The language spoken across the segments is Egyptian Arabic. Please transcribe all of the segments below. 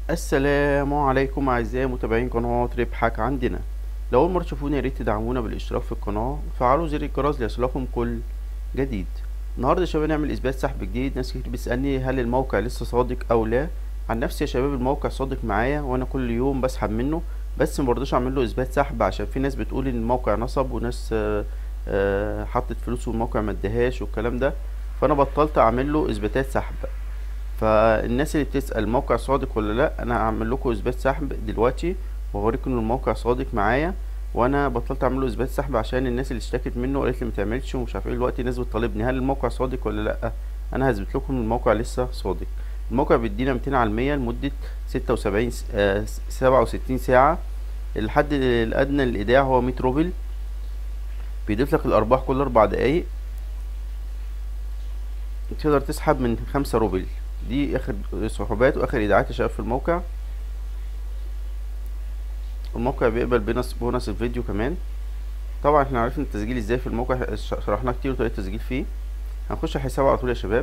السلام عليكم اعزائي متابعين قناة ربحك عندنا لو اول مرة تشوفونا يا ريت تدعمونا بالاشتراك في القناة وفعلوا زر الجرس ليصلكم كل جديد النهارده يا شباب هنعمل اثبات سحب جديد ناس كتير بتسألني هل الموقع لسه صادق او لا عن نفسي يا شباب الموقع صادق معايا وانا كل يوم بسحب منه بس مرضيش اعمل له اثبات سحب عشان في ناس بتقول ان الموقع نصب وناس آه، آه، حطت فلوس والموقع ما اداهاش والكلام ده فانا بطلت اعمل له اثباتات سحب فالناس اللي بتسأل الموقع صادق ولا لا انا هعمل لكم اثبات سحب دلوقتي واوريكم ان الموقع صادق معايا وانا بطلت اعمل له اثبات سحب عشان الناس اللي اشتكت منه قالت لي ما تعملش ومش عارف ايه دلوقتي الناس بتطالبني هل الموقع صادق ولا لا انا هثبت لكم ان الموقع لسه صادق الموقع بيدينا 200 على المية لمدة ستة وسبعين سبعة وستين ساعة الحد الأدنى للإيداع هو مية روبل بيضيف لك الأرباح كل أربع دقايق تقدر تسحب من خمسة روبل دي اخر سحوبات واخر ايداعات يا شباب في الموقع الموقع بيقبل بونص بونص الفيديو كمان طبعا احنا عرفنا التسجيل ازاي في الموقع شرحناه كتير وطريقه التسجيل فيه هنخش على الحساب على طول يا شباب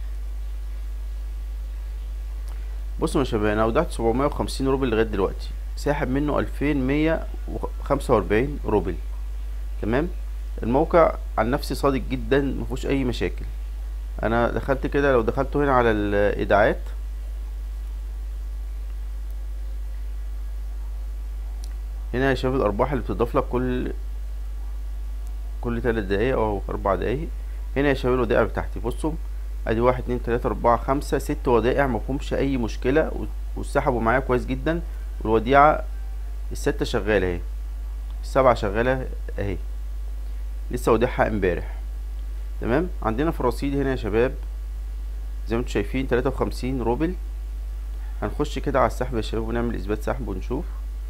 بصوا يا شباب انا اودعت سبعمية وخمسين روبل لغايه دلوقتي ساحب منه الفين مية وخمسة واربعين روبل تمام الموقع عن نفسي صادق جدا مفيهوش اي مشاكل انا دخلت كده لو دخلت هنا على الايداعات هنا يا شباب الارباح اللي بتضاف لك كل كل تلات دقايق او اربع دقايق هنا يا شباب الودائع بتاعتي بصوا ادي واحد اتنين تلاتة اربعة خمسة ست ودائع مفهومش اي مشكلة وسحبوا معايا كويس جدا والوديعة الستة شغالة اهي السبعة شغالة اهي لسه وديعها امبارح تمام عندنا في الرصيد هنا يا شباب زي ما انتم شايفين تلاتة وخمسين روبل هنخش كده على السحب يا شباب ونعمل اثبات سحب ونشوف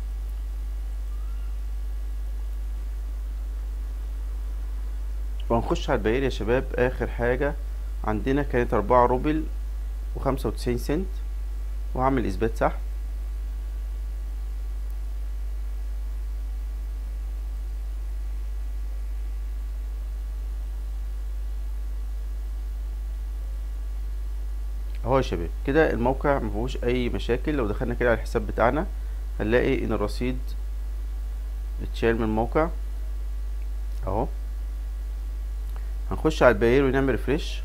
وهنخش على البيار يا شباب اخر حاجة عندنا كانت اربعة روبل وخمسة وتسعين سنت وهعمل اثبات سحب اهو يا شباب كده الموقع مفيهوش اي مشاكل لو دخلنا كده على الحساب بتاعنا هنلاقي ان الرصيد اتشال من الموقع اهو هنخش على البير ونعمل ريفريش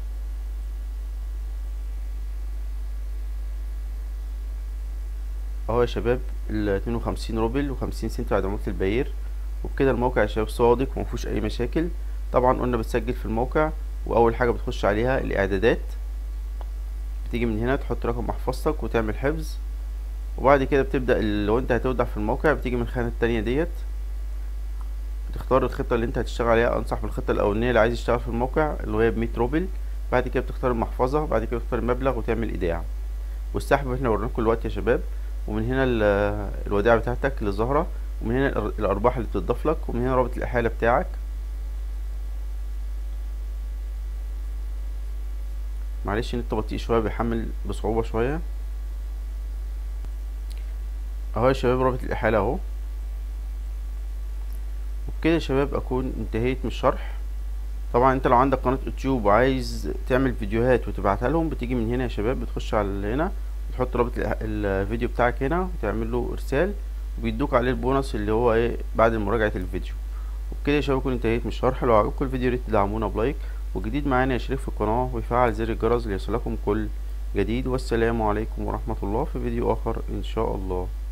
اهو يا شباب ال 52 روبل و50 سنت بعد عمولة البير وبكده الموقع يا شباب صادق ومفيهوش اي مشاكل طبعا قلنا بتسجل في الموقع واول حاجة بتخش عليها الاعدادات تيجي من هنا تحط رقم محفظتك وتعمل حفظ وبعد كده بتبدأ لو انت هتودع في الموقع بتيجي من الخانة التانية ديت بتختار الخطة اللي انت هتشتغل عليها انصح بالخطة الاولانية اللي عايز يشتغل في الموقع اللي هي بمية روبل بعد كده بتختار المحفظة بعد كده بتختار المبلغ وتعمل ايداع والسحب احنا وريناكم دلوقتي يا شباب ومن هنا الودائع بتاعتك اللي ظاهرة ومن هنا الارباح اللي بتضاف لك ومن هنا رابط الاحالة بتاعك معلش النت بطيء شويه بيحمل بصعوبه شويه اهو يا شباب رابط الاحاله اهو وبكده يا شباب اكون انتهيت من الشرح طبعا انت لو عندك قناه يوتيوب وعايز تعمل فيديوهات وتبعتها لهم بتيجي من هنا يا شباب بتخش على هنا وتحط رابط الفيديو بتاعك هنا وتعمل له ارسال وبيدوك عليه البونص اللي هو ايه بعد مراجعه الفيديو وبكده يا شباب اكون انتهيت من الشرح لو عجبكم الفيديو ياريت تدعمونا بلايك وجديد معانا يشترك في القناة ويفعل زر الجرس ليصلكم كل جديد والسلام عليكم ورحمة الله في فيديو آخر إن شاء الله